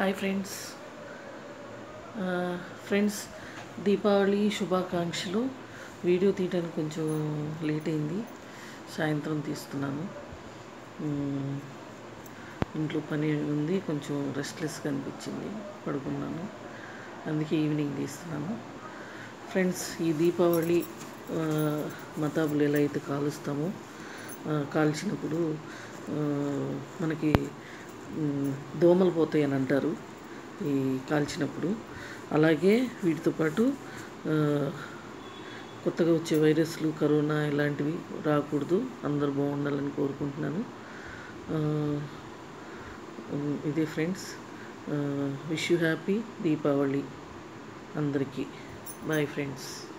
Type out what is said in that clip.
Hi friends friends Deepavali శుభాకాంక్షలు video తీయడానికి కొంచెం లేట్ అయింది సాయంత్రం తీస్తున్నాను మ్మ్. ఇంట్లో పని ఉంది కొంచెం రెస్ట్లెస్గా అనిపించింది పడుకున్నాను అందుకే ఈవినింగ్ తీస్తున్నాను ఫ్రెండ్స్ ఈ దీపావళి ఆ, మతాబులు ఎలా అయితే కాలుస్తామో ఆ, కాల్చినప్పుడు ఆ, మనకి మ్, దోమలు పోతాయి అని అంటారు ఈ కాల్చినప్పుడు అలాగే వీటితో పాటు ఆ, కొత్తగా వచ్చే వైరస్లు కరోనా ఇలాంటివి రాకూడదు అందరూ బాగుండాలని కోరుకుంటున్నాను ఆ, ఉమ్, ఇదే friends wish you happy Deepavali అందరికీ బాయ్ ఫ్రెండ్స్